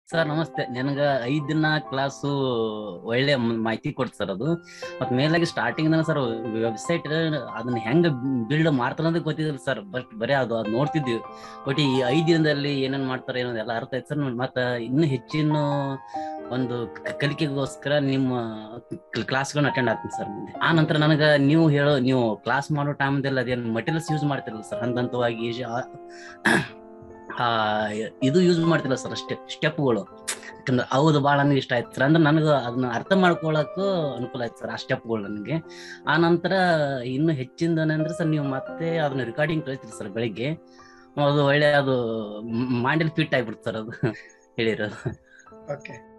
sir ನಮಸ್ತೆ ನನಗ ಐದ್ ದಿನ ಕ್ಲಾಸು ಒಳ್ಳೆ ಮ- ಮಾಹಿತಿ ಕೊಡ್ತು ಸರ್ ಅದು ಮತ್ ಮೇಲಾಗಿ ಸ್ಟಾರ್ಟಿಂಗ್ ಸರ್ ವೆಬ್ಸೈಟ್ ಅದನ್ನ ಹೆಂಗ ಬಿಲ್ಡ್ ಮಾಡ್ತಾರ ಅಂತ ಗೊತ್ತಿದ್ರು ಸರ್ ಬಟ್ ಬರೀ ಅದು ಅದ್ ನೋಡ್ತಿದ್ವಿ ಬಟ್ ಈ ಐದ್ ದಿನದಲ್ಲಿ ಏನೇನ್ ಮಾಡ್ತಾರೆ ಏನೋ ಎಲ್ಲ ಅರ್ಥ ಆಯ್ತು ಸರ್ ಮತ್ತ ಇನ್ನು ಹೆಚ್ಚಿನ ಒಂದು ಕ- ಕಲಿಕೆಗೋಸ್ಕರ ನಿಮ್ಮ ಕ್ಲಾಸ್ಗಳನ್ನ ಅಟೆಂಡ್ ಆಗ್ತೀನಿ ಸರ್ ಮುಂದೆ ಆ ನಂತರ ನನಗ ನೀವು ಹೇಳೋ ನೀವು ಕ್ಲಾಸ್ ಮಾಡೋ ಟೈಮ್ದಲ್ಲಿ ಅದೇನು ಮಟೀರಿಯಲ್ಸ್ ಯೂಸ್ ಮಾಡ್ತಿರಲ್ಲ ಸರ್ ಹಂತ ಹಂತವಾಗಿ ಆ ಇದು ಯೂಸ್ ಮಾಡ್ತಿಲ್ಲ ಸರ್ ಸ್ಟೆಪ್ ಸ್ಟೆಪ್ಗಳು ಯಾಕಂದ್ರೆ ಹೌದು ಭಾಳ ನನಗೆ ಇಷ್ಟ ಆಯ್ತು ಸರ್ ಅಂದ್ರೆ ನನಗೆ ಅದನ್ನ ಅರ್ಥ ಮಾಡ್ಕೊಳಕ್ಕೂ ಅನುಕೂಲ ಆಯ್ತು ಸರ್ ಆ ಸ್ಟೆಪ್ಗಳು ನನಗೆ ಆ ನಂತರ ಇನ್ನು ಹೆಚ್ಚಿಂದ ಅಂದ್ರೆ ಸರ್ ನೀವು ಮತ್ತೆ ಅದನ್ನ ರೆಕಾರ್ಡಿಂಗ್ ಕಳಿಸ್ತೀರಿ ಸರ್ ಬೆಳಿಗ್ಗೆ ಅದು ಒಳ್ಳೆ ಅದು ಮೈಂಡಲ್ಲಿ ಫಿಟ್ ಆಗ್ಬಿಡ್ತು ಸರ್ ಅದು ಹೇಳಿರೋದು ಓಕೆ